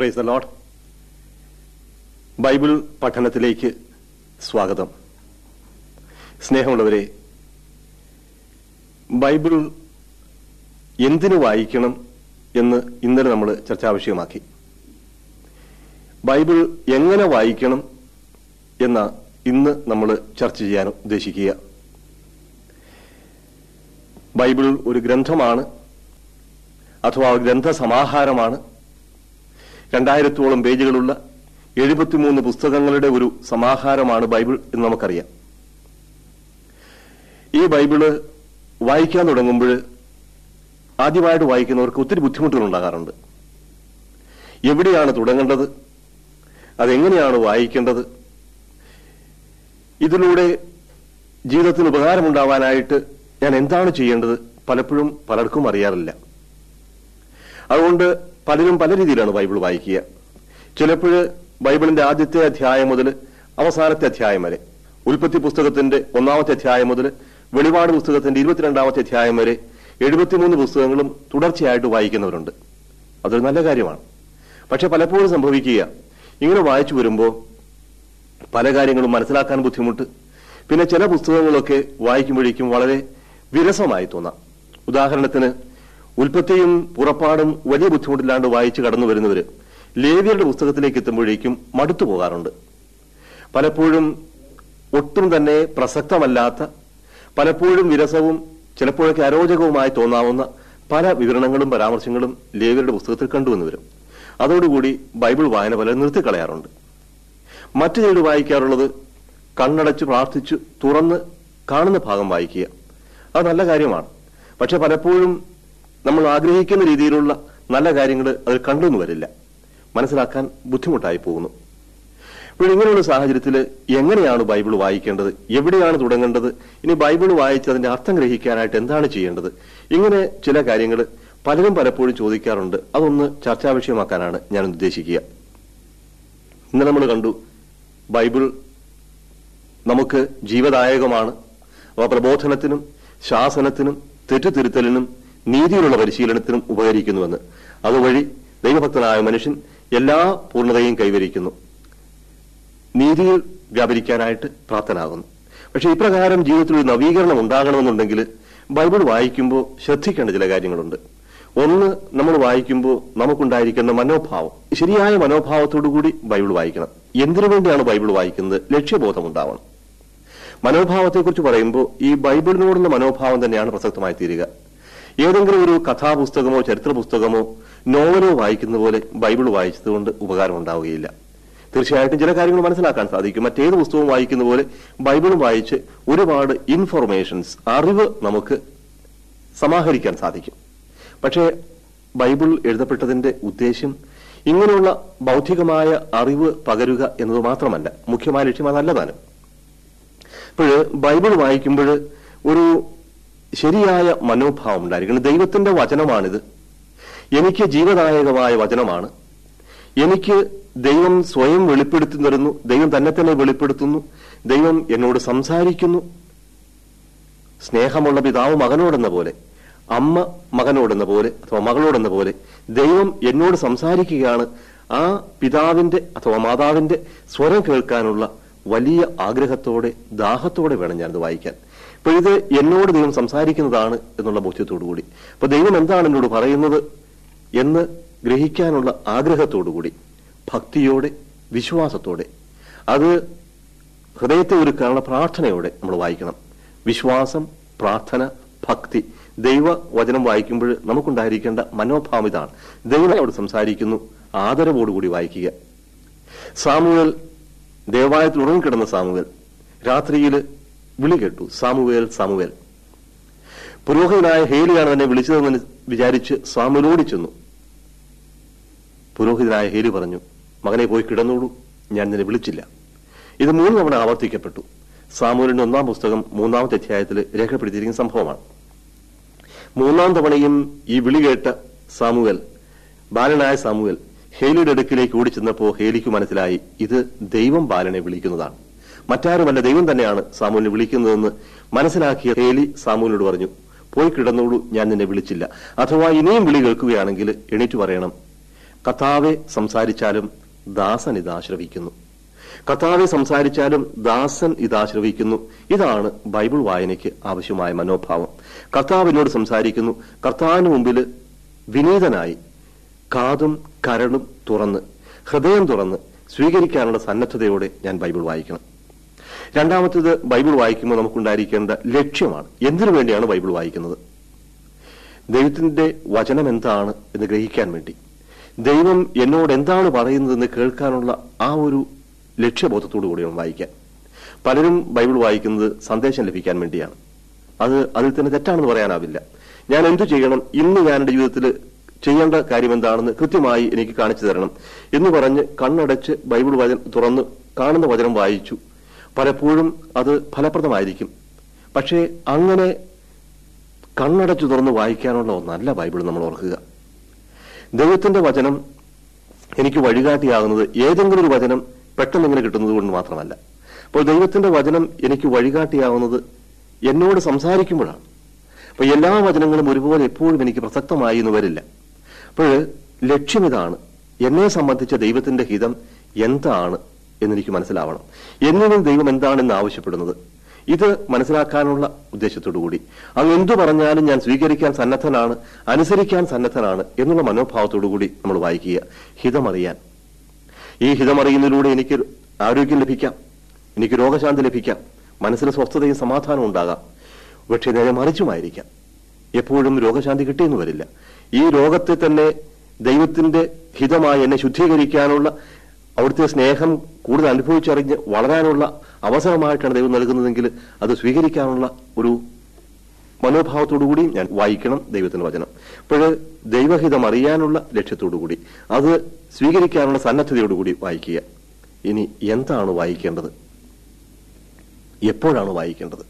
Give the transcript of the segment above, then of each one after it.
praise the load Bible പഠനത്തിലേക്ക് സ്വാഗതം സ്നേഹമുള്ളവരെ ബൈബിൾ എന്തിനു വായിക്കണം എന്ന് ഇന്നലെ നമ്മൾ ചർച്ചാ വിഷയമാക്കി ബൈബിൾ എങ്ങനെ വായിക്കണം എന്ന ഇന്ന് നമ്മൾ ചർച്ച ചെയ്യാൻ ഉദ്ദേശിക്കുക ബൈബിൾ ഒരു ഗ്രന്ഥമാണ് അഥവാ ഒരു ഗ്രന്ഥസമാഹാരമാണ് രണ്ടായിരത്തോളം പേജുകളുള്ള എഴുപത്തിമൂന്ന് പുസ്തകങ്ങളുടെ ഒരു സമാഹാരമാണ് ബൈബിൾ എന്ന് നമുക്കറിയാം ഈ ബൈബിള് വായിക്കാൻ തുടങ്ങുമ്പോൾ ആദ്യമായിട്ട് വായിക്കുന്നവർക്ക് ഒത്തിരി ബുദ്ധിമുട്ടുകൾ ഉണ്ടാകാറുണ്ട് എവിടെയാണ് തുടങ്ങേണ്ടത് അതെങ്ങനെയാണ് വായിക്കേണ്ടത് ഇതിലൂടെ ജീവിതത്തിന് ഉപകാരമുണ്ടാവാനായിട്ട് ഞാൻ എന്താണ് ചെയ്യേണ്ടത് പലപ്പോഴും പലർക്കും അറിയാറില്ല അതുകൊണ്ട് പലരും പല രീതിയിലാണ് ബൈബിൾ വായിക്കുക ചിലപ്പോൾ ബൈബിളിന്റെ ആദ്യത്തെ അധ്യായം മുതൽ അവസാനത്തെ അധ്യായം വരെ ഉൽപ്പത്തി പുസ്തകത്തിന്റെ ഒന്നാമത്തെ അധ്യായം മുതൽ വെളിപാട് പുസ്തകത്തിന്റെ ഇരുപത്തിരണ്ടാമത്തെ അധ്യായം വരെ എഴുപത്തിമൂന്ന് പുസ്തകങ്ങളും തുടർച്ചയായിട്ട് വായിക്കുന്നവരുണ്ട് അതൊരു നല്ല കാര്യമാണ് പക്ഷെ പലപ്പോഴും സംഭവിക്കുക ഇങ്ങനെ വായിച്ചു വരുമ്പോൾ പല കാര്യങ്ങളും മനസ്സിലാക്കാൻ ബുദ്ധിമുട്ട് പിന്നെ ചില പുസ്തകങ്ങളൊക്കെ വായിക്കുമ്പോഴേക്കും വളരെ വിരസമായി തോന്നാം ഉദാഹരണത്തിന് ഉൽപ്പത്തിയും പുറപ്പാടും വലിയ ബുദ്ധിമുട്ടില്ലാണ്ട് വായിച്ച് കടന്നു വരുന്നവര് ലേവിയരുടെ പുസ്തകത്തിലേക്ക് എത്തുമ്പോഴേക്കും മടുത്തു പോകാറുണ്ട് പലപ്പോഴും ഒട്ടും തന്നെ പ്രസക്തമല്ലാത്ത പലപ്പോഴും വിരസവും ചിലപ്പോഴൊക്കെ അരോചകവുമായി തോന്നാവുന്ന പല വിവരണങ്ങളും പരാമർശങ്ങളും ലേവിയരുടെ പുസ്തകത്തിൽ കണ്ടുവന്നു വരും അതോടുകൂടി ബൈബിൾ വായന പലരും നിർത്തിക്കളയാറുണ്ട് മറ്റു ചിലർ വായിക്കാറുള്ളത് കണ്ണടച്ച് പ്രാർത്ഥിച്ചു തുറന്ന് കാണുന്ന ഭാഗം വായിക്കുക അത് നല്ല കാര്യമാണ് പക്ഷെ പലപ്പോഴും നമ്മൾ ആഗ്രഹിക്കുന്ന രീതിയിലുള്ള നല്ല കാര്യങ്ങൾ അതിൽ കണ്ടെന്നു വരില്ല മനസ്സിലാക്കാൻ ബുദ്ധിമുട്ടായി പോകുന്നു അപ്പോൾ ഇങ്ങനെയുള്ള സാഹചര്യത്തിൽ എങ്ങനെയാണ് ബൈബിൾ വായിക്കേണ്ടത് എവിടെയാണ് തുടങ്ങേണ്ടത് ഇനി ബൈബിൾ വായിച്ച് അതിന്റെ അർത്ഥം ഗ്രഹിക്കാനായിട്ട് എന്താണ് ചെയ്യേണ്ടത് ഇങ്ങനെ ചില കാര്യങ്ങൾ പലരും പലപ്പോഴും ചോദിക്കാറുണ്ട് അതൊന്ന് ചർച്ചാ വിഷയമാക്കാനാണ് ഞാൻ ഉദ്ദേശിക്കുക ഇന്ന് നമ്മൾ കണ്ടു ബൈബിൾ നമുക്ക് ജീവദായകമാണ് അവ പ്രബോധനത്തിനും ശാസനത്തിനും തെറ്റുതിരുത്തലിനും നീതിയിലുള്ള പരിശീലനത്തിനും ഉപകരിക്കുന്നുവെന്ന് അതുവഴി ദൈവഭക്തനായ മനുഷ്യൻ എല്ലാ പൂർണ്ണതയും കൈവരിക്കുന്നു നീതിയിൽ വ്യാപരിക്കാനായിട്ട് പ്രാപ്തനാകുന്നു പക്ഷെ ഇപ്രകാരം ജീവിതത്തിൽ ഒരു നവീകരണം ഉണ്ടാകണമെന്നുണ്ടെങ്കിൽ ബൈബിൾ വായിക്കുമ്പോൾ ശ്രദ്ധിക്കേണ്ട ചില കാര്യങ്ങളുണ്ട് ഒന്ന് നമ്മൾ വായിക്കുമ്പോൾ നമുക്കുണ്ടായിരിക്കുന്ന മനോഭാവം ശരിയായ മനോഭാവത്തോടുകൂടി ബൈബിൾ വായിക്കണം എന്തിനു വേണ്ടിയാണ് ബൈബിൾ വായിക്കുന്നത് ലക്ഷ്യബോധം ഉണ്ടാവണം മനോഭാവത്തെക്കുറിച്ച് പറയുമ്പോൾ ഈ ബൈബിളിനോടുള്ള മനോഭാവം തന്നെയാണ് പ്രസക്തമായി തീരുക ഏതെങ്കിലും ഒരു കഥാപുസ്തകമോ ചരിത്ര പുസ്തകമോ നോവലോ വായിക്കുന്ന പോലെ ബൈബിൾ വായിച്ചതുകൊണ്ട് ഉപകാരം ഉണ്ടാവുകയില്ല തീർച്ചയായിട്ടും ചില കാര്യങ്ങൾ മനസ്സിലാക്കാൻ സാധിക്കും മറ്റേത് പുസ്തകവും വായിക്കുന്ന പോലെ ബൈബിളും വായിച്ച് ഒരുപാട് ഇൻഫർമേഷൻസ് അറിവ് നമുക്ക് സമാഹരിക്കാൻ സാധിക്കും പക്ഷേ ബൈബിൾ എഴുതപ്പെട്ടതിന്റെ ഉദ്ദേശ്യം ഇങ്ങനെയുള്ള ബൗദ്ധികമായ അറിവ് പകരുക എന്നത് മാത്രമല്ല മുഖ്യമായ ലക്ഷ്യം അതല്ല താനും അപ്പോൾ ബൈബിൾ വായിക്കുമ്പോൾ ഒരു ശരിയായ മനോഭാവം ഉണ്ടായിരിക്കണം ദൈവത്തിന്റെ വചനമാണിത് എനിക്ക് ജീവദായകമായ വചനമാണ് എനിക്ക് ദൈവം സ്വയം വെളിപ്പെടുത്തി തരുന്നു ദൈവം തന്നെ തന്നെ വെളിപ്പെടുത്തുന്നു ദൈവം എന്നോട് സംസാരിക്കുന്നു സ്നേഹമുള്ള പിതാവ് മകനോടെന്ന പോലെ അമ്മ മകനോടെന്ന പോലെ അഥവാ മകളോടെന്ന പോലെ ദൈവം എന്നോട് സംസാരിക്കുകയാണ് ആ പിതാവിന്റെ അഥവാ മാതാവിന്റെ സ്വരം കേൾക്കാനുള്ള വലിയ ആഗ്രഹത്തോടെ ദാഹത്തോടെ വേണം ഞാനിത് വായിക്കാൻ അപ്പൊ ഇത് എന്നോട് ദൈവം സംസാരിക്കുന്നതാണ് എന്നുള്ള ബോധ്യത്തോടുകൂടി അപ്പൊ ദൈവം എന്താണ് എന്നോട് പറയുന്നത് എന്ന് ഗ്രഹിക്കാനുള്ള ആഗ്രഹത്തോടുകൂടി ഭക്തിയോടെ വിശ്വാസത്തോടെ അത് ഹൃദയത്തെ ഒരുക്കാനുള്ള പ്രാർത്ഥനയോടെ നമ്മൾ വായിക്കണം വിശ്വാസം പ്രാർത്ഥന ഭക്തി ദൈവ വചനം വായിക്കുമ്പോൾ നമുക്കുണ്ടായിരിക്കേണ്ട മനോഭാവം ഇതാണ് ദൈവനോട് സംസാരിക്കുന്നു ആദരവോടുകൂടി വായിക്കുക സാമുവേൽ ദേവാലയത്തിൽ ഉറങ്ങിക്കിടന്ന സാമുവേൽ രാത്രിയിൽ വിളി കേട്ടു സാമുവേൽ സാമുവേൽ പുരോഹിതനായ ഹേലിയാണ് തന്നെ വിളിച്ചതെന്ന് വിചാരിച്ച് സാമുവേലോടി ചെന്നു പുരോഹിതനായ ഹേലി പറഞ്ഞു മകനെ പോയി കിടന്നോളൂ ഞാൻ നിന്നെ വിളിച്ചില്ല ഇത് മൂന്ന് തവണ ആവർത്തിക്കപ്പെട്ടു സാമൂലിന്റെ ഒന്നാം പുസ്തകം മൂന്നാമത്തെ അധ്യായത്തിൽ രേഖപ്പെടുത്തിയിരിക്കുന്ന സംഭവമാണ് മൂന്നാം തവണയും ഈ വിളി കേട്ട സാമുവൽ ബാലനായ സാമുവൽ ഹേലിയുടെ അടുക്കിലേക്ക് ഓടിച്ചെന്നപ്പോ ഹേലിക്ക് മനസ്സിലായി ഇത് ദൈവം ബാലനെ വിളിക്കുന്നതാണ് മറ്റാരുമല്ല ദൈവം തന്നെയാണ് സാമുവിനെ വിളിക്കുന്നതെന്ന് മനസ്സിലാക്കിയ ഹേലി സാമുവിനോട് പറഞ്ഞു പോയി കിടന്നോളൂ ഞാൻ നിന്നെ വിളിച്ചില്ല അഥവാ ഇനിയും വിളി കേൾക്കുകയാണെങ്കിൽ എണീറ്റ് പറയണം കഥാവെ സംസാരിച്ചാലും ദാസൻ ഇതാശ്രവിക്കുന്നു കഥാവെ സംസാരിച്ചാലും ദാസൻ ഇതാശ്രവിക്കുന്നു ഇതാണ് ബൈബിൾ വായനയ്ക്ക് ആവശ്യമായ മനോഭാവം കർത്താവിനോട് സംസാരിക്കുന്നു കർത്താവിന് മുമ്പിൽ വിനീതനായി കാതും കരളും തുറന്ന് ഹൃദയം തുറന്ന് സ്വീകരിക്കാനുള്ള സന്നദ്ധതയോടെ ഞാൻ ബൈബിൾ വായിക്കണം രണ്ടാമത്തേത് ബൈബിൾ വായിക്കുമ്പോൾ നമുക്കുണ്ടായിരിക്കേണ്ട ലക്ഷ്യമാണ് എന്തിനു വേണ്ടിയാണ് ബൈബിൾ വായിക്കുന്നത് ദൈവത്തിന്റെ വചനം എന്താണ് എന്ന് ഗ്രഹിക്കാൻ വേണ്ടി ദൈവം എന്നോട് എന്താണ് പറയുന്നതെന്ന് കേൾക്കാനുള്ള ആ ഒരു ലക്ഷ്യബോധത്തോടു കൂടിയാണ് വായിക്കാൻ പലരും ബൈബിൾ വായിക്കുന്നത് സന്ദേശം ലഭിക്കാൻ വേണ്ടിയാണ് അത് അതിൽ തന്നെ തെറ്റാണെന്ന് പറയാനാവില്ല ഞാൻ എന്തു ചെയ്യണം ഇന്ന് ഞാൻ എന്റെ ജീവിതത്തിൽ ചെയ്യേണ്ട കാര്യം എന്താണെന്ന് കൃത്യമായി എനിക്ക് കാണിച്ചു തരണം എന്ന് പറഞ്ഞ് കണ്ണടച്ച് ബൈബിൾ വചനം തുറന്ന് കാണുന്ന വചനം വായിച്ചു പലപ്പോഴും അത് ഫലപ്രദമായിരിക്കും പക്ഷേ അങ്ങനെ കണ്ണടച്ചു തുറന്ന് വായിക്കാനുള്ള ഒന്നല്ല ബൈബിൾ നമ്മൾ ഓർക്കുക ദൈവത്തിന്റെ വചനം എനിക്ക് വഴികാട്ടിയാകുന്നത് ഏതെങ്കിലും ഒരു വചനം പെട്ടെന്ന് ഇങ്ങനെ കിട്ടുന്നത് കൊണ്ട് മാത്രമല്ല അപ്പോൾ ദൈവത്തിന്റെ വചനം എനിക്ക് വഴികാട്ടിയാവുന്നത് എന്നോട് സംസാരിക്കുമ്പോഴാണ് അപ്പൊ എല്ലാ വചനങ്ങളും ഒരുപോലെ എപ്പോഴും എനിക്ക് പ്രസക്തമായി എന്ന് വരില്ല അപ്പോൾ ലക്ഷ്യം ഇതാണ് എന്നെ സംബന്ധിച്ച ദൈവത്തിന്റെ ഹിതം എന്താണ് എന്നെനിക്ക് മനസ്സിലാവണം എന്നിലും ദൈവം എന്താണെന്ന് ആവശ്യപ്പെടുന്നത് ഇത് മനസ്സിലാക്കാനുള്ള ഉദ്ദേശത്തോടു കൂടി അത് എന്തു പറഞ്ഞാലും ഞാൻ സ്വീകരിക്കാൻ സന്നദ്ധനാണ് അനുസരിക്കാൻ സന്നദ്ധനാണ് എന്നുള്ള മനോഭാവത്തോടു കൂടി നമ്മൾ വായിക്കുക ഹിതമറിയാൻ ഈ ഹിതമറിയുന്നതിലൂടെ എനിക്ക് ആരോഗ്യം ലഭിക്കാം എനിക്ക് രോഗശാന്തി ലഭിക്കാം മനസ്സിന് സ്വസ്ഥതയും സമാധാനവും ഉണ്ടാകാം പക്ഷേ നേരെ മറിച്ചുമായിരിക്കാം എപ്പോഴും രോഗശാന്തി കിട്ടിയെന്ന് വരില്ല ഈ രോഗത്തെ തന്നെ ദൈവത്തിന്റെ ഹിതമായി എന്നെ ശുദ്ധീകരിക്കാനുള്ള അവിടുത്തെ സ്നേഹം കൂടുതൽ അനുഭവിച്ചറിഞ്ഞ് വളരാനുള്ള അവസരമായിട്ടാണ് ദൈവം നൽകുന്നതെങ്കിൽ അത് സ്വീകരിക്കാനുള്ള ഒരു മനോഭാവത്തോടു കൂടി ഞാൻ വായിക്കണം ദൈവത്തിന്റെ വചനം അപ്പോൾ ദൈവഹിതം അറിയാനുള്ള ലക്ഷ്യത്തോടു കൂടി അത് സ്വീകരിക്കാനുള്ള സന്നദ്ധതയോടുകൂടി വായിക്കുക ഇനി എന്താണ് വായിക്കേണ്ടത് എപ്പോഴാണ് വായിക്കേണ്ടത്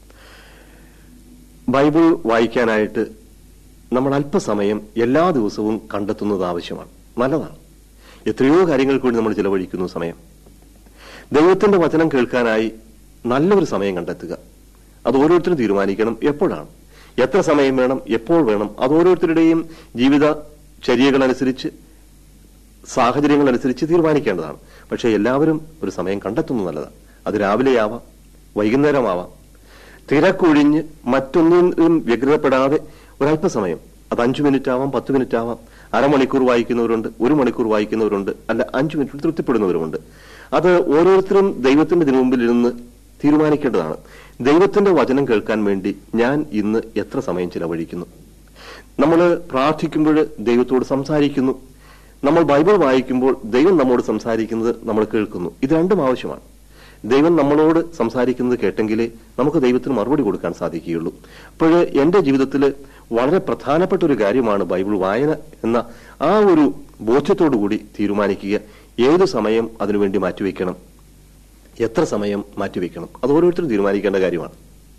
ബൈബിൾ വായിക്കാനായിട്ട് നമ്മൾ അല്പസമയം എല്ലാ ദിവസവും കണ്ടെത്തുന്നത് ആവശ്യമാണ് നല്ലതാണ് എത്രയോ കാര്യങ്ങൾക്ക് വേണ്ടി നമ്മൾ ചിലവഴിക്കുന്നു സമയം ദൈവത്തിന്റെ വചനം കേൾക്കാനായി നല്ലൊരു സമയം കണ്ടെത്തുക അത് ഓരോരുത്തരും തീരുമാനിക്കണം എപ്പോഴാണ് എത്ര സമയം വേണം എപ്പോൾ വേണം അത് ഓരോരുത്തരുടെയും ജീവിത ചര്യകളനുസരിച്ച് സാഹചര്യങ്ങളനുസരിച്ച് തീരുമാനിക്കേണ്ടതാണ് പക്ഷേ എല്ലാവരും ഒരു സമയം കണ്ടെത്തുന്നത് നല്ലതാണ് അത് രാവിലെയാവാം വൈകുന്നേരമാവാം തിരക്കൊഴിഞ്ഞ് മറ്റൊന്നിനും വ്യഗ്രതപ്പെടാതെ ഒരല്പസമയം അത് അഞ്ചു മിനിറ്റ് ആവാം പത്ത് മിനിറ്റ് ആവാം അരമണിക്കൂർ വായിക്കുന്നവരുണ്ട് ഒരു മണിക്കൂർ വായിക്കുന്നവരുണ്ട് അല്ല അഞ്ചു മിനിറ്റ് തൃപ്തിപ്പെടുന്നവരുമുണ്ട് അത് ഓരോരുത്തരും ദൈവത്തിന്റെ ഇതിനു മുമ്പിൽ ഇരുന്ന് തീരുമാനിക്കേണ്ടതാണ് ദൈവത്തിന്റെ വചനം കേൾക്കാൻ വേണ്ടി ഞാൻ ഇന്ന് എത്ര സമയം ചിലവഴിക്കുന്നു നമ്മൾ പ്രാർത്ഥിക്കുമ്പോൾ ദൈവത്തോട് സംസാരിക്കുന്നു നമ്മൾ ബൈബിൾ വായിക്കുമ്പോൾ ദൈവം നമ്മോട് സംസാരിക്കുന്നത് നമ്മൾ കേൾക്കുന്നു ഇത് രണ്ടും ആവശ്യമാണ് ദൈവം നമ്മളോട് സംസാരിക്കുന്നത് കേട്ടെങ്കിലേ നമുക്ക് ദൈവത്തിന് മറുപടി കൊടുക്കാൻ സാധിക്കുകയുള്ളൂ അപ്പോൾ എന്റെ ജീവിതത്തിൽ വളരെ പ്രധാനപ്പെട്ട ഒരു കാര്യമാണ് ബൈബിൾ വായന എന്ന ആ ഒരു ബോധ്യത്തോടു കൂടി തീരുമാനിക്കുക ഏത് സമയം അതിനുവേണ്ടി മാറ്റിവെക്കണം എത്ര സമയം മാറ്റിവെക്കണം അത് ഓരോരുത്തരും തീരുമാനിക്കേണ്ട കാര്യമാണ്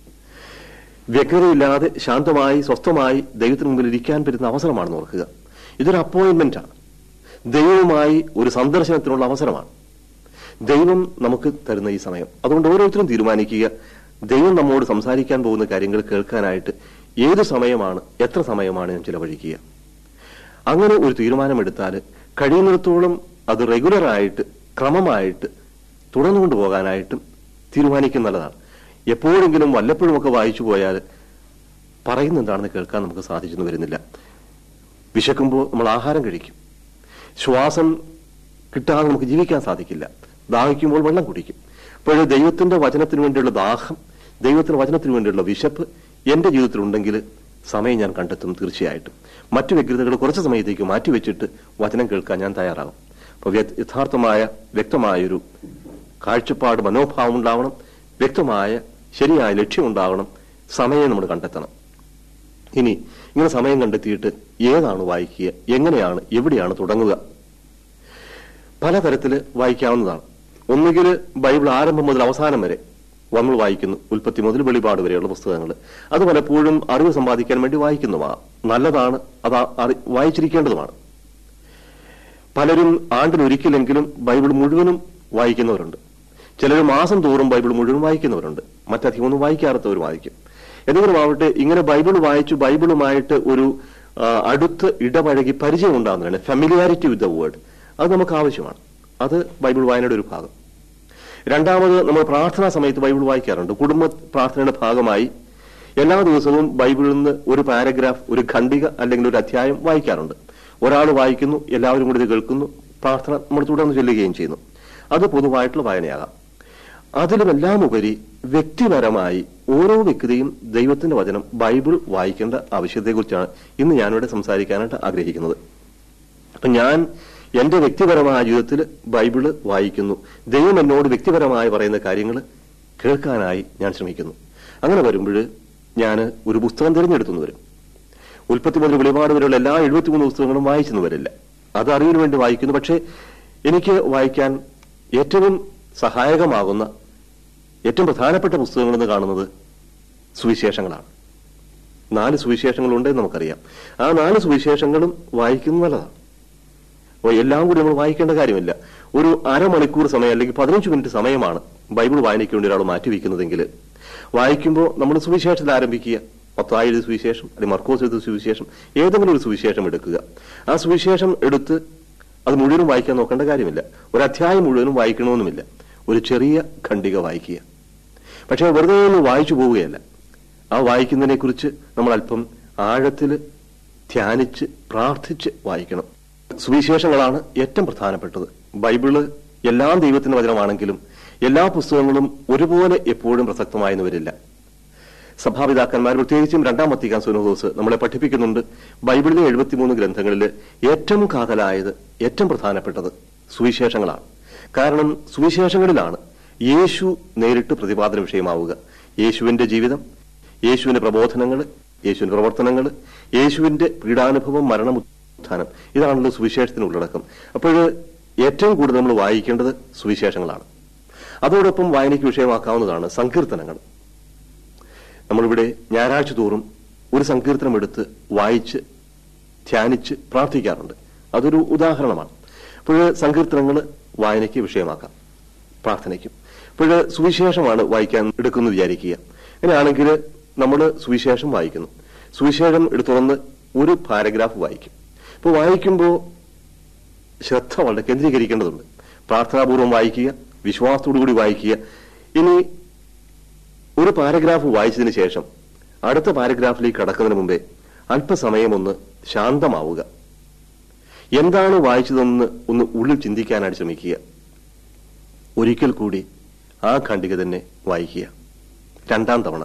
വ്യഗ്രതയില്ലാതെ ശാന്തമായി സ്വസ്ഥമായി ദൈവത്തിന് മുമ്പിൽ ഇരിക്കാൻ പറ്റുന്ന അവസരമാണെന്ന് ഓർക്കുക ഇതൊരു അപ്പോയിന്റ്മെന്റ് ആണ് ദൈവവുമായി ഒരു സന്ദർശനത്തിനുള്ള അവസരമാണ് ദൈവം നമുക്ക് തരുന്ന ഈ സമയം അതുകൊണ്ട് ഓരോരുത്തരും തീരുമാനിക്കുക ദൈവം നമ്മോട് സംസാരിക്കാൻ പോകുന്ന കാര്യങ്ങൾ കേൾക്കാനായിട്ട് ഏത് സമയമാണ് എത്ര സമയമാണ് ഞാൻ ചിലവഴിക്കുക അങ്ങനെ ഒരു തീരുമാനമെടുത്താൽ കഴിയുന്നിടത്തോളം അത് റെഗുലറായിട്ട് ക്രമമായിട്ട് തുടർന്നുകൊണ്ട് പോകാനായിട്ടും തീരുമാനിക്കുന്ന നല്ലതാണ് എപ്പോഴെങ്കിലും വല്ലപ്പോഴുമൊക്കെ വായിച്ചു പോയാൽ പറയുന്ന എന്താണെന്ന് കേൾക്കാൻ നമുക്ക് സാധിച്ചെന്ന് വരുന്നില്ല വിശക്കുമ്പോൾ നമ്മൾ ആഹാരം കഴിക്കും ശ്വാസം കിട്ടാതെ നമുക്ക് ജീവിക്കാൻ സാധിക്കില്ല ദാഹിക്കുമ്പോൾ വെള്ളം കുടിക്കും അപ്പോൾ ദൈവത്തിന്റെ വചനത്തിന് വേണ്ടിയുള്ള ദാഹം ദൈവത്തിന്റെ വചനത്തിന് വേണ്ടിയുള്ള വിശപ്പ് എന്റെ ജീവിതത്തിലുണ്ടെങ്കിൽ സമയം ഞാൻ കണ്ടെത്തും തീർച്ചയായിട്ടും മറ്റു വ്യഗ്രതകൾ കുറച്ച് സമയത്തേക്ക് മാറ്റിവെച്ചിട്ട് വചനം കേൾക്കാൻ ഞാൻ തയ്യാറാകും അപ്പോൾ യഥാർത്ഥമായ വ്യക്തമായൊരു കാഴ്ചപ്പാട് മനോഭാവം ഉണ്ടാവണം വ്യക്തമായ ശരിയായ ലക്ഷ്യം ഉണ്ടാവണം സമയം നമ്മൾ കണ്ടെത്തണം ഇനി ഇങ്ങനെ സമയം കണ്ടെത്തിയിട്ട് ഏതാണ് വായിക്കുക എങ്ങനെയാണ് എവിടെയാണ് തുടങ്ങുക പലതരത്തിൽ വായിക്കാവുന്നതാണ് ഒന്നുകിൽ ബൈബിൾ ആരംഭം മുതൽ അവസാനം വരെ നമ്മൾ വായിക്കുന്നു ഉൽപ്പത്തി മുതൽ വെളിപാട് വരെയുള്ള പുസ്തകങ്ങൾ അത് പലപ്പോഴും അറിവ് സമ്പാദിക്കാൻ വേണ്ടി വായിക്കുന്നതാണ് നല്ലതാണ് അത് അറി- വായിച്ചിരിക്കേണ്ടതുമാണ് പലരും ആണ്ടിലൊരിക്കലെങ്കിലും ബൈബിൾ മുഴുവനും വായിക്കുന്നവരുണ്ട് ചിലർ മാസം തോറും ബൈബിൾ മുഴുവൻ വായിക്കുന്നവരുണ്ട് മറ്റധികം ഒന്നും വായിക്കാത്തവർ വായിക്കും എന്തെങ്കിലും ആവട്ടെ ഇങ്ങനെ ബൈബിൾ വായിച്ചു ബൈബിളുമായിട്ട് ഒരു ആ, അടുത്ത് ഇടപഴകി പരിചയം ഉണ്ടാകുന്നതാണ് ഫെമിലിയാരിറ്റി വിത്ത് ദ വേർഡ് അത് നമുക്ക് ആവശ്യമാണ് അത് ബൈബിൾ വായനയുടെ ഒരു ഭാഗം രണ്ടാമത് നമ്മൾ പ്രാർത്ഥനാ സമയത്ത് ബൈബിൾ വായിക്കാറുണ്ട് കുടുംബ പ്രാർത്ഥനയുടെ ഭാഗമായി എല്ലാ ദിവസവും ബൈബിളിൽ നിന്ന് ഒരു പാരഗ്രാഫ് ഒരു ഖണ്ഡിക അല്ലെങ്കിൽ ഒരു അധ്യായം വായിക്കാറുണ്ട് ഒരാൾ വായിക്കുന്നു എല്ലാവരും കൂടി ഇത് കേൾക്കുന്നു പ്രാർത്ഥന നമ്മൾ തുടർന്ന് ചൊല്ലുകയും ചെയ്യുന്നു അത് പൊതുവായിട്ടുള്ള വായനയാകാം അതിലുമെല്ലാം ഉപരി വ്യക്തിപരമായി ഓരോ വ്യക്തിയും ദൈവത്തിന്റെ വചനം ബൈബിൾ വായിക്കേണ്ട ആവശ്യത്തെക്കുറിച്ചാണ് ഇന്ന് ഞാനിവിടെ സംസാരിക്കാനായിട്ട് ആഗ്രഹിക്കുന്നത് അപ്പൊ ഞാൻ എന്റെ വ്യക്തിപരമായ ജീവിതത്തിൽ ബൈബിള് വായിക്കുന്നു ദൈവം എന്നോട് വ്യക്തിപരമായി പറയുന്ന കാര്യങ്ങൾ കേൾക്കാനായി ഞാൻ ശ്രമിക്കുന്നു അങ്ങനെ വരുമ്പോൾ ഞാൻ ഒരു പുസ്തകം തിരഞ്ഞെടുത്തുന്നു വരും ഉൽപ്പത്തി മുതൽ വെളിപാട് വരെയുള്ള എല്ലാ എഴുപത്തിമൂന്ന് പുസ്തകങ്ങളും വായിച്ചെന്ന് വരില്ല അത് അറിവിന് വേണ്ടി വായിക്കുന്നു പക്ഷേ എനിക്ക് വായിക്കാൻ ഏറ്റവും സഹായകമാകുന്ന ഏറ്റവും പ്രധാനപ്പെട്ട പുസ്തകങ്ങളെന്ന് കാണുന്നത് സുവിശേഷങ്ങളാണ് നാല് സുവിശേഷങ്ങളുണ്ടെന്ന് നമുക്കറിയാം ആ നാല് സുവിശേഷങ്ങളും വായിക്കുന്നത് നല്ലതാണ് അപ്പോൾ എല്ലാം കൂടി നമ്മൾ വായിക്കേണ്ട കാര്യമില്ല ഒരു അരമണിക്കൂർ സമയം അല്ലെങ്കിൽ പതിനഞ്ച് മിനിറ്റ് സമയമാണ് ബൈബിൾ വായനയ്ക്ക് വേണ്ടി ഒരാൾ മാറ്റിവെക്കുന്നതെങ്കിൽ വായിക്കുമ്പോൾ നമ്മൾ സുവിശേഷത്തിൽ ആരംഭിക്കുക പത്തായ എഴുതിയ സുവിശേഷം അല്ലെങ്കിൽ മർക്കോസ് എഴുതിയ സുവിശേഷം ഏതെങ്കിലും ഒരു സുവിശേഷം എടുക്കുക ആ സുവിശേഷം എടുത്ത് അത് മുഴുവനും വായിക്കാൻ നോക്കേണ്ട കാര്യമില്ല ഒരു അധ്യായം മുഴുവനും വായിക്കണമെന്നുമില്ല ഒരു ചെറിയ ഖണ്ഡിക വായിക്കുക പക്ഷെ വെറുതെ ഒന്ന് വായിച്ചു പോവുകയല്ല ആ വായിക്കുന്നതിനെ കുറിച്ച് നമ്മൾ അല്പം ആഴത്തിൽ ധ്യാനിച്ച് പ്രാർത്ഥിച്ച് വായിക്കണം സുവിശേഷങ്ങളാണ് ഏറ്റവും പ്രധാനപ്പെട്ടത് ബൈബിള് എല്ലാം ദൈവത്തിന്റെ വചനമാണെങ്കിലും എല്ലാ പുസ്തകങ്ങളും ഒരുപോലെ എപ്പോഴും പ്രസക്തമായെന്ന് വരില്ല സഭാപിതാക്കന്മാർ പ്രത്യേകിച്ചും രണ്ടാം വത്തിക്കാൻ സുനോദോസ് നമ്മളെ പഠിപ്പിക്കുന്നുണ്ട് ബൈബിളിലെ എഴുപത്തിമൂന്ന് ഗ്രന്ഥങ്ങളിൽ ഏറ്റവും കാതലായത് ഏറ്റവും പ്രധാനപ്പെട്ടത് സുവിശേഷങ്ങളാണ് കാരണം സുവിശേഷങ്ങളിലാണ് യേശു നേരിട്ട് പ്രതിപാദന വിഷയമാവുക യേശുവിന്റെ ജീവിതം യേശുവിന്റെ പ്രബോധനങ്ങൾ യേശുവിന്റെ പ്രവർത്തനങ്ങൾ യേശുവിന്റെ പീഡാനുഭവം മരണം ഉത്ഥാനം ഇതാണല്ലോ സുവിശേഷത്തിന് ഉള്ളടക്കം അപ്പോൾ ഏറ്റവും കൂടുതൽ നമ്മൾ വായിക്കേണ്ടത് സുവിശേഷങ്ങളാണ് അതോടൊപ്പം വായനയ്ക്ക് വിഷയമാക്കാവുന്നതാണ് സങ്കീർത്തനങ്ങൾ നമ്മളിവിടെ ഞായറാഴ്ച തോറും ഒരു സങ്കീർത്തനം എടുത്ത് വായിച്ച് ധ്യാനിച്ച് പ്രാർത്ഥിക്കാറുണ്ട് അതൊരു ഉദാഹരണമാണ് അപ്പോൾ സങ്കീർത്തനങ്ങൾ വായനയ്ക്ക് വിഷയമാക്കാം പ്രാർത്ഥനയ്ക്കും അപ്പോൾ സുവിശേഷമാണ് വായിക്കാൻ എടുക്കുന്നു വിചാരിക്കുക അങ്ങനെയാണെങ്കിൽ നമ്മൾ സുവിശേഷം വായിക്കുന്നു സുവിശേഷം എടുത്തുറന്ന് ഒരു പാരഗ്രാഫ് വായിക്കും അപ്പോൾ വായിക്കുമ്പോൾ ശ്രദ്ധ വളരെ കേന്ദ്രീകരിക്കേണ്ടതുണ്ട് പ്രാർത്ഥനാപൂർവ്വം വായിക്കുക വിശ്വാസത്തോടു കൂടി വായിക്കുക ഇനി ഒരു പാരഗ്രാഫ് വായിച്ചതിന് ശേഷം അടുത്ത പാരഗ്രാഫിലേക്ക് കടക്കുന്നതിന് മുമ്പേ അല്പസമയം ഒന്ന് ശാന്തമാവുക എന്താണ് വായിച്ചതെന്ന് ഒന്ന് ഉള്ളിൽ ചിന്തിക്കാനായിട്ട് ശ്രമിക്കുക ഒരിക്കൽ കൂടി ആ ഖണ്ഡിക തന്നെ വായിക്കുക രണ്ടാം തവണ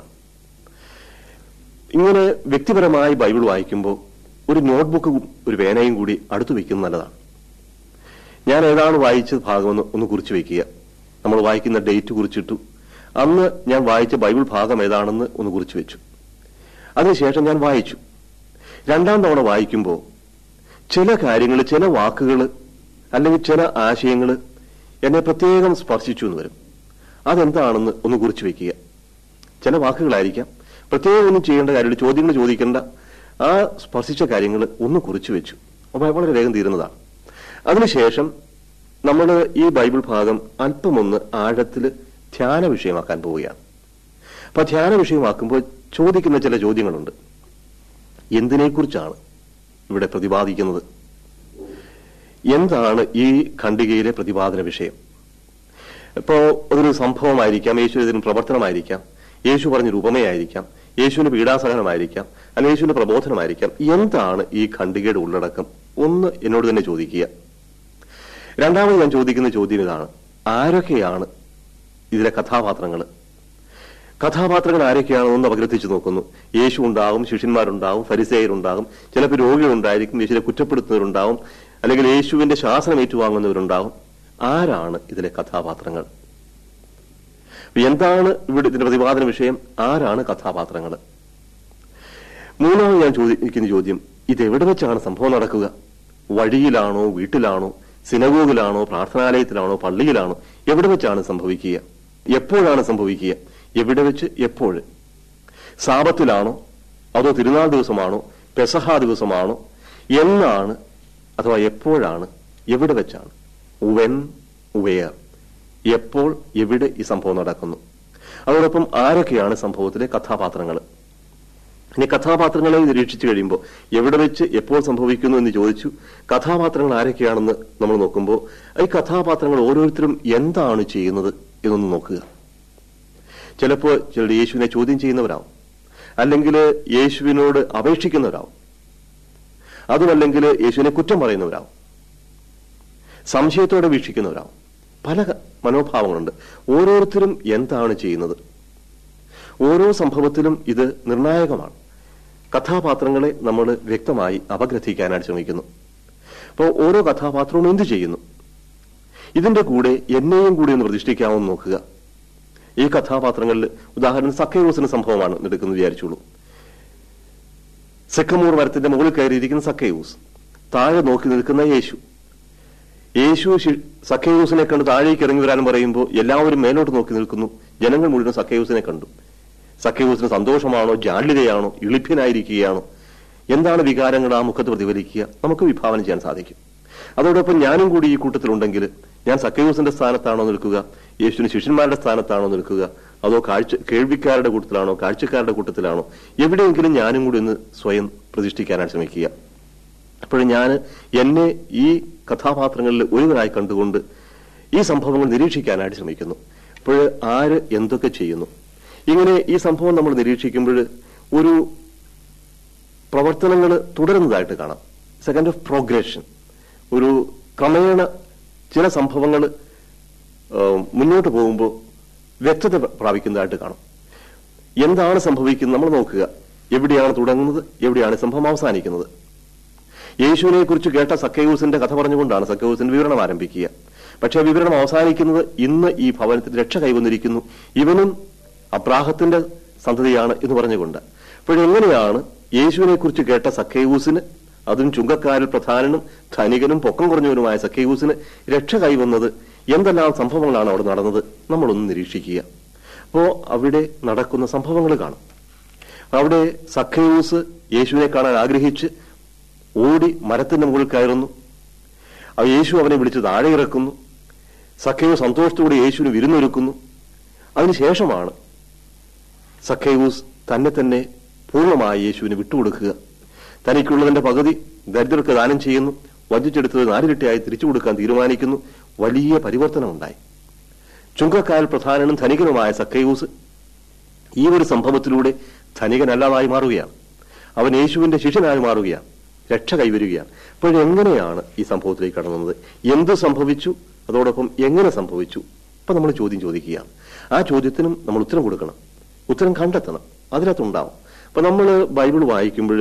ഇങ്ങനെ വ്യക്തിപരമായി ബൈബിൾ വായിക്കുമ്പോൾ ഒരു നോട്ട്ബുക്കും ഒരു പേനയും കൂടി അടുത്ത് വെക്കുന്നത് നല്ലതാണ് ഞാൻ ഏതാണ് വായിച്ച ഭാഗമെന്ന് ഒന്ന് കുറിച്ച് വെക്കുക നമ്മൾ വായിക്കുന്ന ഡേറ്റ് കുറിച്ചിട്ടു അന്ന് ഞാൻ വായിച്ച ബൈബിൾ ഭാഗം ഏതാണെന്ന് ഒന്ന് കുറിച്ച് വെച്ചു അതിനുശേഷം ഞാൻ വായിച്ചു രണ്ടാം തവണ വായിക്കുമ്പോൾ ചില കാര്യങ്ങൾ ചില വാക്കുകൾ അല്ലെങ്കിൽ ചില ആശയങ്ങൾ എന്നെ പ്രത്യേകം സ്പർശിച്ചു എന്ന് വരും അതെന്താണെന്ന് ഒന്ന് കുറിച്ച് വെക്കുക ചില വാക്കുകളായിരിക്കാം പ്രത്യേകം ഒന്നും ചെയ്യേണ്ട കാര്യമില്ല ചോദ്യങ്ങൾ ചോദിക്കേണ്ട ആ സ്പർശിച്ച കാര്യങ്ങൾ ഒന്ന് കുറിച്ച് വെച്ചു അപ്പോൾ വളരെ വേഗം തീരുന്നതാണ് അതിനുശേഷം നമ്മൾ ഈ ബൈബിൾ ഭാഗം അല്പമൊന്ന് ആഴത്തിൽ ധ്യാന വിഷയമാക്കാൻ പോവുകയാണ് അപ്പൊ ധ്യാന വിഷയമാക്കുമ്പോൾ ചോദിക്കുന്ന ചില ചോദ്യങ്ങളുണ്ട് എന്തിനെക്കുറിച്ചാണ് ഇവിടെ പ്രതിപാദിക്കുന്നത് എന്താണ് ഈ ഖണ്ഡികയിലെ പ്രതിപാദന വിഷയം ഇപ്പോ അതൊരു സംഭവമായിരിക്കാം യേശു ഇതിന് പ്രവർത്തനമായിരിക്കാം യേശു പറഞ്ഞൊരു ഉപമയായിരിക്കാം യേശുവിന്റെ പീഡാസഹനമായിരിക്കാം അല്ലെങ്കിൽ യേശുവിന്റെ പ്രബോധനമായിരിക്കാം എന്താണ് ഈ ഖണ്ഡികയുടെ ഉള്ളടക്കം ഒന്ന് എന്നോട് തന്നെ ചോദിക്കുക രണ്ടാമത് ഞാൻ ചോദിക്കുന്ന ചോദ്യം ഇതാണ് ആരൊക്കെയാണ് ഇതിലെ കഥാപാത്രങ്ങൾ കഥാപാത്രങ്ങൾ ആരൊക്കെയാണെന്ന് അപഗ്രഥിച്ചു നോക്കുന്നു യേശു ഉണ്ടാവും ശിഷ്യന്മാരുണ്ടാവും ഫരിസേയരുണ്ടാവും ചിലപ്പോൾ രോഗികളുണ്ടായിരിക്കും യേശുവിനെ കുറ്റപ്പെടുത്തുന്നവരുണ്ടാവും അല്ലെങ്കിൽ യേശുവിന്റെ ശാസനം ഏറ്റുവാങ്ങുന്നവരുണ്ടാവും ആരാണ് ഇതിലെ കഥാപാത്രങ്ങൾ എന്താണ് ഇവിടെ ഇതിന്റെ പ്രതിപാദന വിഷയം ആരാണ് കഥാപാത്രങ്ങൾ മൂന്നാമത് ഞാൻ ചോദിക്കുന്ന ചോദ്യം ഇത് എവിടെ വെച്ചാണ് സംഭവം നടക്കുക വഴിയിലാണോ വീട്ടിലാണോ സിനഗോഗിലാണോ പ്രാർത്ഥനാലയത്തിലാണോ പള്ളിയിലാണോ എവിടെ വെച്ചാണ് സംഭവിക്കുക എപ്പോഴാണ് സംഭവിക്കുക എവിടെ വെച്ച് എപ്പോൾ സാപത്തിലാണോ അതോ തിരുനാൾ ദിവസമാണോ പെസഹ ദിവസമാണോ എന്നാണ് അഥവാ എപ്പോഴാണ് എവിടെ വെച്ചാണ് വെൻ വെയർ എപ്പോൾ എവിടെ ഈ സംഭവം നടക്കുന്നു അതോടൊപ്പം ആരൊക്കെയാണ് സംഭവത്തിലെ കഥാപാത്രങ്ങൾ ഇനി കഥാപാത്രങ്ങളെ നിരീക്ഷിച്ചു കഴിയുമ്പോൾ എവിടെ വെച്ച് എപ്പോൾ സംഭവിക്കുന്നു എന്ന് ചോദിച്ചു കഥാപാത്രങ്ങൾ ആരൊക്കെയാണെന്ന് നമ്മൾ നോക്കുമ്പോൾ ഈ കഥാപാത്രങ്ങൾ ഓരോരുത്തരും എന്താണ് ചെയ്യുന്നത് എന്നൊന്ന് നോക്കുക ചിലപ്പോൾ ചിലർ യേശുവിനെ ചോദ്യം ചെയ്യുന്നവരാവും അല്ലെങ്കിൽ യേശുവിനോട് അപേക്ഷിക്കുന്നവരാവും അതുമല്ലെങ്കിൽ യേശുവിനെ കുറ്റം പറയുന്നവരാവും സംശയത്തോടെ വീക്ഷിക്കുന്നവരാവും പല ക- മനോഭാവങ്ങളുണ്ട് ഓരോരുത്തരും എന്താണ് ചെയ്യുന്നത് ഓരോ സംഭവത്തിലും ഇത് നിർണായകമാണ് കഥാപാത്രങ്ങളെ നമ്മൾ വ്യക്തമായി അപഗ്രഥിക്കാനായിട്ട് ശ്രമിക്കുന്നു അപ്പോൾ ഓരോ കഥാപാത്രവും എന്ത് ചെയ്യുന്നു ഇതിന്റെ കൂടെ എന്നെയും കൂടി ഒന്ന് പ്രതിഷ്ഠിക്കാമെന്ന് നോക്കുക ഈ കഥാപാത്രങ്ങളിൽ ഉദാഹരണം സക്കൈവസിന്റെ സംഭവമാണ് എടുക്കുന്നത് വിചാരിച്ചോളൂ സെക്കമൂർ മരത്തിന്റെ മുകളിൽ കയറിയിരിക്കുന്ന സക്കൈവൂസ് താഴെ നോക്കി നിൽക്കുന്ന യേശു യേശു ശി- സക്കൈവൂസിനെ കണ്ട് താഴേക്ക് ഇറങ്ങി വരാൻ പറയുമ്പോൾ എല്ലാവരും മേലോട്ട് നോക്കി നിൽക്കുന്നു ജനങ്ങൾ മുഴുവൻ സക്കൈവൂസിനെ കണ്ടു സക്കൈവൂസിന് സന്തോഷമാണോ ജാള്യതയാണോ ഇളിഭ്യനായിരിക്കുകയാണോ എന്താണ് വികാരങ്ങൾ ആ മുഖത്ത് പ്രതിഫലിക്കുക നമുക്ക് വിഭാവനം ചെയ്യാൻ സാധിക്കും അതോടൊപ്പം ഞാനും കൂടി ഈ കൂട്ടത്തിലുണ്ടെങ്കിൽ ഞാൻ സക്കൈവൂസിന്റെ സ്ഥാനത്താണോ നിൽക്കുക യേശുവിന് ശിഷ്യന്മാരുടെ സ്ഥാനത്താണോ നിൽക്കുക അതോ കാഴ്ച കേൾവിക്കാരുടെ കൂട്ടത്തിലാണോ കാഴ്ചക്കാരുടെ കൂട്ടത്തിലാണോ എവിടെയെങ്കിലും ഞാനും കൂടി ഒന്ന് സ്വയം പ്രതിഷ്ഠിക്കാനായിട്ട് ശ്രമിക്കുക അപ്പോഴും ഞാൻ എന്നെ ഈ കഥാപാത്രങ്ങളിൽ ഒരുവനായി കണ്ടുകൊണ്ട് ഈ സംഭവങ്ങൾ നിരീക്ഷിക്കാനായിട്ട് ശ്രമിക്കുന്നു അപ്പോൾ ആര് എന്തൊക്കെ ചെയ്യുന്നു ഇങ്ങനെ ഈ സംഭവം നമ്മൾ നിരീക്ഷിക്കുമ്പോൾ ഒരു പ്രവർത്തനങ്ങൾ തുടരുന്നതായിട്ട് കാണാം സെക്കൻഡ് ഓഫ് പ്രോഗ്രഷൻ ഒരു ക്രമേണ ചില സംഭവങ്ങൾ മുന്നോട്ട് പോകുമ്പോൾ വ്യക്തത പ്രാപിക്കുന്നതായിട്ട് കാണും എന്താണ് സംഭവിക്കുന്നത് നമ്മൾ നോക്കുക എവിടെയാണ് തുടങ്ങുന്നത് എവിടെയാണ് സംഭവം അവസാനിക്കുന്നത് യേശുവിനെ കുറിച്ച് കേട്ട സക്കയൂസിന്റെ കഥ പറഞ്ഞുകൊണ്ടാണ് സക്കയൂസിന്റെ വിവരണം ആരംഭിക്കുക പക്ഷേ ആ വിവരണം അവസാനിക്കുന്നത് ഇന്ന് ഈ ഭവനത്തിൽ രക്ഷ കൈവന്നിരിക്കുന്നു ഇവനും അബ്രാഹത്തിന്റെ സന്തതിയാണ് എന്ന് പറഞ്ഞുകൊണ്ട് അപ്പോഴെങ്ങനെയാണ് യേശുവിനെ കുറിച്ച് കേട്ട സക്കയൂസിന് അതും ചുങ്കക്കാരിൽ പ്രധാനനും ധനികനും പൊക്കം കുറഞ്ഞവനുമായ സക്കയൂസിന് രക്ഷ കൈവന്നത് എന്തെല്ലാം സംഭവങ്ങളാണ് അവിടെ നടന്നത് നമ്മളൊന്ന് നിരീക്ഷിക്കുക അപ്പോ അവിടെ നടക്കുന്ന സംഭവങ്ങൾ കാണും അവിടെ സഖയൂസ് യേശുവിനെ കാണാൻ ആഗ്രഹിച്ച് ഓടി മരത്തിന്റെ മുകളിൽ കയറുന്നു ആ യേശു അവനെ വിളിച്ച് താഴെ ഇറക്കുന്നു സഖയൂസ് സന്തോഷത്തോടെ യേശുവിന് വിരുന്നൊരുക്കുന്നു അതിനുശേഷമാണ് സഖയൂസ് തന്നെ തന്നെ പൂർണ്ണമായി യേശുവിന് വിട്ടുകൊടുക്കുക തനിക്കുള്ളതിന്റെ പകുതി ദരിദ്രർക്ക് ദാനം ചെയ്യുന്നു വഞ്ചിച്ചെടുത്തത് നാലിരട്ടിയായി തിരിച്ചു കൊടുക്കാൻ തീരുമാനിക്കുന്നു വലിയ പരിവർത്തനമുണ്ടായി ചുങ്കക്കാരിൽ പ്രധാനനും ധനികനുമായ സക്കയൂസ് ഈ ഒരു സംഭവത്തിലൂടെ ധനികനല്ലാതായി മാറുകയാണ് അവൻ യേശുവിന്റെ ശിഷ്യനായി മാറുകയാണ് രക്ഷ കൈവരികയാണ് അപ്പോഴെങ്ങനെയാണ് ഈ സംഭവത്തിലേക്ക് കടന്നത് എന്ത് സംഭവിച്ചു അതോടൊപ്പം എങ്ങനെ സംഭവിച്ചു അപ്പൊ നമ്മൾ ചോദ്യം ചോദിക്കുകയാണ് ആ ചോദ്യത്തിനും നമ്മൾ ഉത്തരം കൊടുക്കണം ഉത്തരം കണ്ടെത്തണം അതിനകത്തുണ്ടാവും അപ്പൊ നമ്മൾ ബൈബിൾ വായിക്കുമ്പോൾ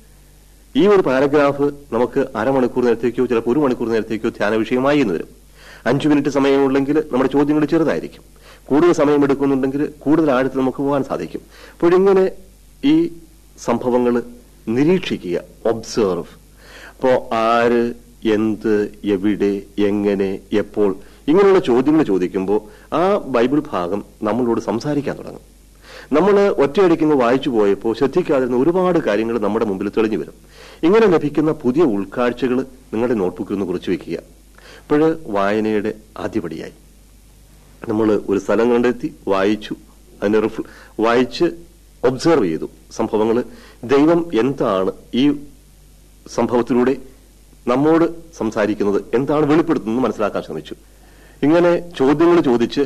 ഈ ഒരു പാരഗ്രാഫ് നമുക്ക് അരമണിക്കൂർ നേരത്തേക്കോ ചിലപ്പോൾ ഒരു മണിക്കൂർ നേരത്തേക്കോ ധ്യാന വിഷയമായി എന്ന് വരും അഞ്ചു മിനിറ്റ് സമയമുള്ളെങ്കിൽ നമ്മുടെ ചോദ്യങ്ങൾ ചെറുതായിരിക്കും കൂടുതൽ സമയം എടുക്കുന്നുണ്ടെങ്കിൽ കൂടുതൽ ആഴത്തിൽ നമുക്ക് പോകാൻ സാധിക്കും അപ്പോഴിങ്ങനെ ഈ സംഭവങ്ങൾ നിരീക്ഷിക്കുക ഒബ്സർവ് അപ്പോ ആര് എന്ത് എവിടെ എങ്ങനെ എപ്പോൾ ഇങ്ങനെയുള്ള ചോദ്യങ്ങൾ ചോദിക്കുമ്പോൾ ആ ബൈബിൾ ഭാഗം നമ്മളോട് സംസാരിക്കാൻ തുടങ്ങും നമ്മൾ ഒറ്റയടിക്കുന്ന വായിച്ചു പോയപ്പോൾ ശ്രദ്ധിക്കാതിരുന്ന ഒരുപാട് കാര്യങ്ങൾ നമ്മുടെ മുമ്പിൽ തെളിഞ്ഞു വരും ഇങ്ങനെ ലഭിക്കുന്ന പുതിയ ഉൾക്കാഴ്ചകൾ നിങ്ങളുടെ നോട്ട്ബുക്കിൽ ഒന്ന് കുറിച്ച് വെക്കുക അപ്പോൾ വായനയുടെ ആദ്യപടിയായി നമ്മൾ ഒരു സ്ഥലം കണ്ടെത്തി വായിച്ചു അതിനെ റിഫ് വായിച്ച് ഒബ്സർവ് ചെയ്തു സംഭവങ്ങൾ ദൈവം എന്താണ് ഈ സംഭവത്തിലൂടെ നമ്മോട് സംസാരിക്കുന്നത് എന്താണ് വെളിപ്പെടുത്തുന്നത് മനസ്സിലാക്കാൻ ശ്രമിച്ചു ഇങ്ങനെ ചോദ്യങ്ങൾ ചോദിച്ച്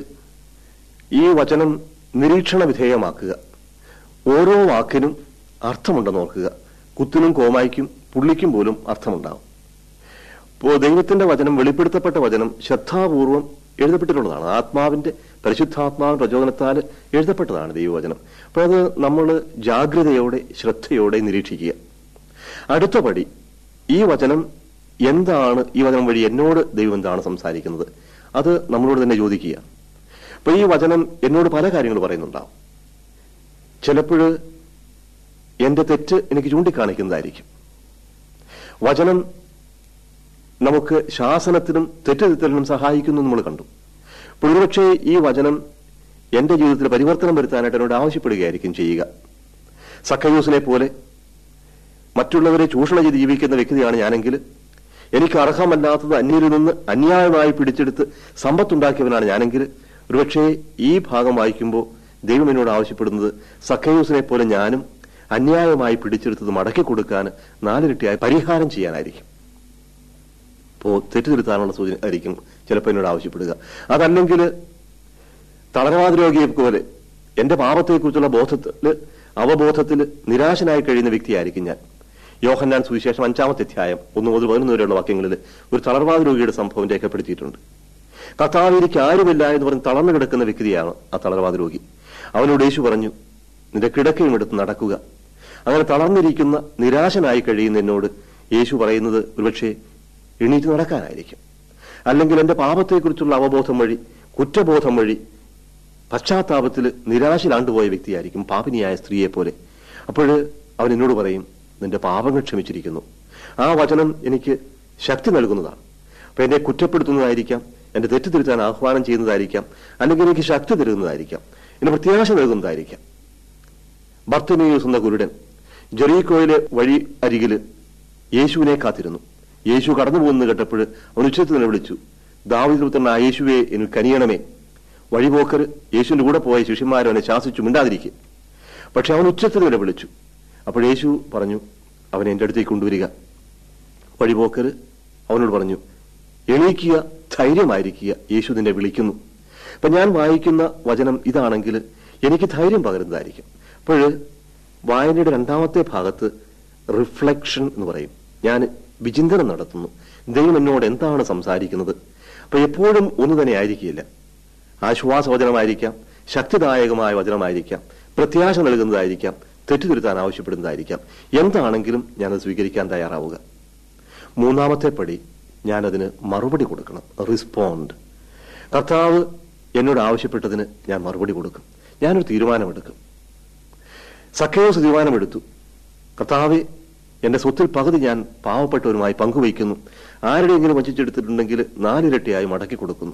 ഈ വചനം നിരീക്ഷണ വിധേയമാക്കുക ഓരോ വാക്കിനും അർത്ഥമുണ്ടെന്ന് ഓർക്കുക കുത്തിനും കോമായ്ക്കും പുള്ളിക്കും പോലും അർത്ഥമുണ്ടാവും ഇപ്പോ ദൈവത്തിന്റെ വചനം വെളിപ്പെടുത്തപ്പെട്ട വചനം ശ്രദ്ധാപൂർവം എഴുതപ്പെട്ടിട്ടുള്ളതാണ് ആത്മാവിന്റെ പരിശുദ്ധാത്മാവിന്റെ പ്രചോദനത്താൽ എഴുതപ്പെട്ടതാണ് ദൈവവചനം അപ്പോൾ അത് നമ്മൾ ജാഗ്രതയോടെ ശ്രദ്ധയോടെ നിരീക്ഷിക്കുക അടുത്ത പടി ഈ വചനം എന്താണ് ഈ വചനം വഴി എന്നോട് ദൈവം എന്താണ് സംസാരിക്കുന്നത് അത് നമ്മളോട് തന്നെ ചോദിക്കുക അപ്പൊ ഈ വചനം എന്നോട് പല കാര്യങ്ങൾ പറയുന്നുണ്ടാവും ചിലപ്പോൾ എന്റെ തെറ്റ് എനിക്ക് ചൂണ്ടിക്കാണിക്കുന്നതായിരിക്കും വചനം നമുക്ക് ശാസനത്തിനും തെറ്റുതിരുത്തലിനും സഹായിക്കുന്നു നമ്മൾ കണ്ടു അപ്പോൾ ഒരുപക്ഷെ ഈ വചനം എന്റെ ജീവിതത്തിൽ പരിവർത്തനം വരുത്താനായിട്ട് എന്നോട് ആവശ്യപ്പെടുകയായിരിക്കും ചെയ്യുക സക്കയൂസിനെ പോലെ മറ്റുള്ളവരെ ചൂഷണം ചെയ്ത് ജീവിക്കുന്ന വ്യക്തിയാണ് ഞാനെങ്കിൽ എനിക്ക് അർഹമല്ലാത്തത് അന്യരിൽ നിന്ന് അന്യായമായി പിടിച്ചെടുത്ത് സമ്പത്തുണ്ടാക്കിയവനാണ് ഞാനെങ്കിൽ ഒരുപക്ഷെ ഈ ഭാഗം വായിക്കുമ്പോൾ ദൈവം എന്നോട് ആവശ്യപ്പെടുന്നത് സക്കയൂസിനെ പോലെ ഞാനും അന്യായമായി പിടിച്ചെടുത്തത് മടക്കി കൊടുക്കാൻ നാലിരട്ടിയായി പരിഹാരം ചെയ്യാനായിരിക്കും അപ്പോ തെറ്റുതിരുത്താനുള്ള സൂചന ആയിരിക്കും ചിലപ്പോൾ എന്നോട് ആവശ്യപ്പെടുക അതല്ലെങ്കിൽ തളരവാദ രോഗിയെ പോലെ എന്റെ പാപത്തെക്കുറിച്ചുള്ള ബോധത്തില് അവബോധത്തിൽ നിരാശനായി കഴിയുന്ന വ്യക്തിയായിരിക്കും ഞാൻ യോഹന്നാൻ സുവിശേഷം അഞ്ചാമത്തെ അധ്യായം ഒന്ന് മുതൽ പതിനൊന്ന് വരെയുള്ള വാക്യങ്ങളിൽ ഒരു തളർവാദ രോഗിയുടെ സംഭവം രേഖപ്പെടുത്തിയിട്ടുണ്ട് കർത്താവിലേക്ക് ആരുമില്ല എന്ന് പറഞ്ഞ് തളർന്നു കിടക്കുന്ന വ്യക്തിയാണ് ആ തളർവാദ രോഗി അവനോട് യേശു പറഞ്ഞു നിന്റെ കിടക്കയും എടുത്ത് നടക്കുക അങ്ങനെ തളർന്നിരിക്കുന്ന നിരാശനായി കഴിയുന്ന എന്നോട് യേശു പറയുന്നത് ഒരുപക്ഷെ എണീറ്റ് നടക്കാനായിരിക്കും അല്ലെങ്കിൽ എന്റെ പാപത്തെക്കുറിച്ചുള്ള അവബോധം വഴി കുറ്റബോധം വഴി പശ്ചാത്താപത്തിൽ നിരാശയിലാണ്ടുപോയ വ്യക്തിയായിരിക്കും പാപിനിയായ സ്ത്രീയെ പോലെ അപ്പോൾ അവൻ എന്നോട് പറയും നിന്റെ പാപങ്ങൾ ക്ഷമിച്ചിരിക്കുന്നു ആ വചനം എനിക്ക് ശക്തി നൽകുന്നതാണ് അപ്പൊ എന്നെ കുറ്റപ്പെടുത്തുന്നതായിരിക്കാം എന്റെ തെറ്റ് തിരുത്താൻ ആഹ്വാനം ചെയ്യുന്നതായിരിക്കാം അല്ലെങ്കിൽ എനിക്ക് ശക്തി തരുന്നതായിരിക്കാം എന്നെ പ്രത്യാശ നൽകുന്നതായിരിക്കാം ഭർത്തമേയൂസ് എന്ന കുരുടൻ ജെറീക്കോയിലെ വഴി അരികില് യേശുവിനെ കാത്തിരുന്നു യേശു കടന്നു പോകുന്നത് കേട്ടപ്പോൾ അവൻ ഉച്ചത്തിൽ തന്നെ വിളിച്ചു ദാവിദ് പുത്രനായ യേശുവെ എനിക്ക് കനിയണമേ വഴിപോക്കർ യേശുവിന്റെ കൂടെ പോയ ശിഷ്യന്മാരും അവനെ ശാസിച്ചു മിണ്ടാതിരിക്കുക പക്ഷെ അവൻ ഉച്ചത്തിൽ തന്നെ വിളിച്ചു അപ്പോൾ യേശു പറഞ്ഞു അവനെ എന്റെ അടുത്തേക്ക് കൊണ്ടുവരിക വഴിപോക്കർ അവനോട് പറഞ്ഞു എണീക്കുക ധൈര്യമായിരിക്കുക യേശു നിന്നെ വിളിക്കുന്നു അപ്പൊ ഞാൻ വായിക്കുന്ന വചനം ഇതാണെങ്കിൽ എനിക്ക് ധൈര്യം പകരുന്നതായിരിക്കും അപ്പോൾ വായനയുടെ രണ്ടാമത്തെ ഭാഗത്ത് റിഫ്ലക്ഷൻ എന്ന് പറയും ഞാൻ വിചിന്തനം നടത്തുന്നു ദൈവം എന്നോട് എന്താണ് സംസാരിക്കുന്നത് അപ്പൊ എപ്പോഴും ഒന്ന് തന്നെ ആയിരിക്കില്ല ആശ്വാസവചനമായിരിക്കാം ശക്തിദായകമായ വചനമായിരിക്കാം പ്രത്യാശ നൽകുന്നതായിരിക്കാം തെറ്റുതിരുത്താൻ ആവശ്യപ്പെടുന്നതായിരിക്കാം എന്താണെങ്കിലും ഞാനത് സ്വീകരിക്കാൻ തയ്യാറാവുക മൂന്നാമത്തെ പടി ഞാനതിന് മറുപടി കൊടുക്കണം റെസ്പോണ്ട് കർത്താവ് എന്നോട് ആവശ്യപ്പെട്ടതിന് ഞാൻ മറുപടി കൊടുക്കും ഞാനൊരു തീരുമാനമെടുക്കും സഖ്യോസ് തീരുമാനമെടുത്തു കർത്താവെ എന്റെ സ്വത്തിൽ പകുതി ഞാൻ പാവപ്പെട്ടവരുമായി പങ്കുവയ്ക്കുന്നു ആരുടെയെങ്കിലും വഞ്ചിച്ചെടുത്തിട്ടുണ്ടെങ്കിൽ നാലിരട്ടിയായി മടക്കി കൊടുക്കുന്നു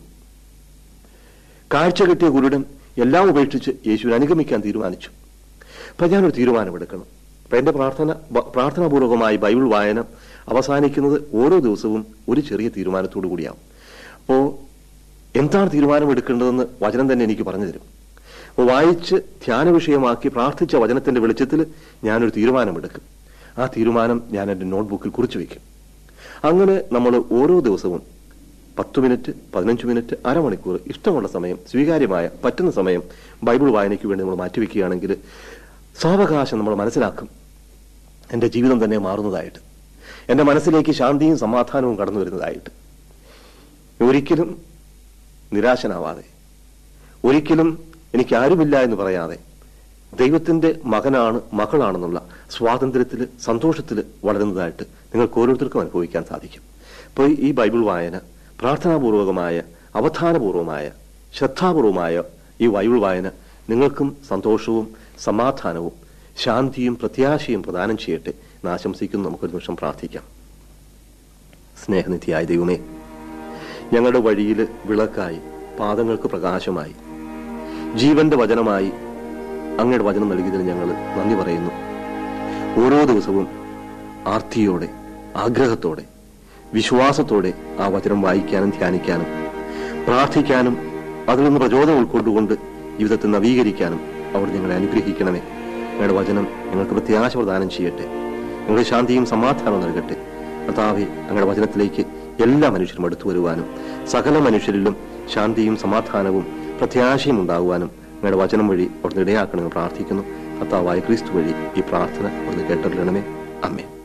കാഴ്ച കിട്ടിയ കുരുടൻ എല്ലാം ഉപേക്ഷിച്ച് യേശുവിനെ അനുഗമിക്കാൻ തീരുമാനിച്ചു അപ്പൊ ഞാനൊരു തീരുമാനമെടുക്കണം അപ്പൊ എന്റെ പ്രാർത്ഥന ബ- പ്രാർത്ഥനാപൂർവകമായി ബൈബിൾ വായന അവസാനിക്കുന്നത് ഓരോ ദിവസവും ഒരു ചെറിയ തീരുമാനത്തോടു കൂടിയാവും അപ്പോ എന്താണ് തീരുമാനമെടുക്കേണ്ടതെന്ന് വചനം തന്നെ എനിക്ക് പറഞ്ഞു തരും അപ്പോൾ വായിച്ച് ധ്യാന വിഷയമാക്കി പ്രാർത്ഥിച്ച വചനത്തിന്റെ വെളിച്ചത്തിൽ ഞാനൊരു തീരുമാനമെടുക്കും ആ തീരുമാനം ഞാൻ എന്റെ നോട്ട്ബുക്കിൽ കുറിച്ചു വയ്ക്കും അങ്ങനെ നമ്മൾ ഓരോ ദിവസവും പത്ത് മിനിറ്റ് പതിനഞ്ച് മിനിറ്റ് അരമണിക്കൂർ ഇഷ്ടമുള്ള സമയം സ്വീകാര്യമായ പറ്റുന്ന സമയം ബൈബിൾ വായനയ്ക്ക് വേണ്ടി നമ്മൾ മാറ്റിവെക്കുകയാണെങ്കിൽ സാവകാശം നമ്മൾ മനസ്സിലാക്കും എന്റെ ജീവിതം തന്നെ മാറുന്നതായിട്ട് എന്റെ മനസ്സിലേക്ക് ശാന്തിയും സമാധാനവും കടന്നു വരുന്നതായിട്ട് ഒരിക്കലും നിരാശനാവാതെ ഒരിക്കലും എനിക്ക് ആരുമില്ല എന്ന് പറയാതെ ദൈവത്തിന്റെ മകനാണ് മകളാണെന്നുള്ള സ്വാതന്ത്ര്യത്തിൽ സന്തോഷത്തിൽ വളരുന്നതായിട്ട് നിങ്ങൾക്ക് ഓരോരുത്തർക്കും അനുഭവിക്കാൻ സാധിക്കും അപ്പോൾ ഈ ബൈബിൾ വായന പ്രാർത്ഥനാപൂർവകമായ അവധാനപൂർവമായ ശ്രദ്ധാപൂർവമായ ഈ ബൈബിൾ വായന നിങ്ങൾക്കും സന്തോഷവും സമാധാനവും ശാന്തിയും പ്രത്യാശയും പ്രദാനം ചെയ്യട്ടെ എന്ന് ആശംസിക്കുന്നു നമുക്കൊരു നിമിഷം പ്രാർത്ഥിക്കാം സ്നേഹനിധിയായ ദൈവമേ ഞങ്ങളുടെ വഴിയിൽ വിളക്കായി പാദങ്ങൾക്ക് പ്രകാശമായി ജീവന്റെ വചനമായി അങ്ങയുടെ വചനം നൽകിയതിന് ഞങ്ങൾ നന്ദി പറയുന്നു ഓരോ ദിവസവും ആർത്തിയോടെ ആഗ്രഹത്തോടെ വിശ്വാസത്തോടെ ആ വചനം വായിക്കാനും ധ്യാനിക്കാനും പ്രാർത്ഥിക്കാനും അതിൽ നിന്ന് പ്രചോദനം ഉൾക്കൊണ്ടുകൊണ്ട് ജീവിതത്തെ നവീകരിക്കാനും അവർ ഞങ്ങളെ അനുഗ്രഹിക്കണമേ ഞങ്ങളുടെ വചനം ഞങ്ങൾക്ക് പ്രത്യാശ പ്രദാനം ചെയ്യട്ടെ ഞങ്ങളുടെ ശാന്തിയും സമാധാനവും നൽകട്ടെ കർത്താവെ അങ്ങയുടെ വചനത്തിലേക്ക് എല്ലാ മനുഷ്യരും അടുത്തു വരുവാനും സകല മനുഷ്യരിലും ശാന്തിയും സമാധാനവും പ്രത്യാശയും ഉണ്ടാകുവാനും അങ്ങയുടെ വചനം വഴി അവിടുന്ന് ഇടയാക്കണമെന്ന് പ്രാർത്ഥിക്കുന്നു കർത്താവായ ക്രിസ്തു വഴി ഈ പ്രാർത്ഥന അവിടുന്ന് കേട്ടറിയണമേ അമ്മേ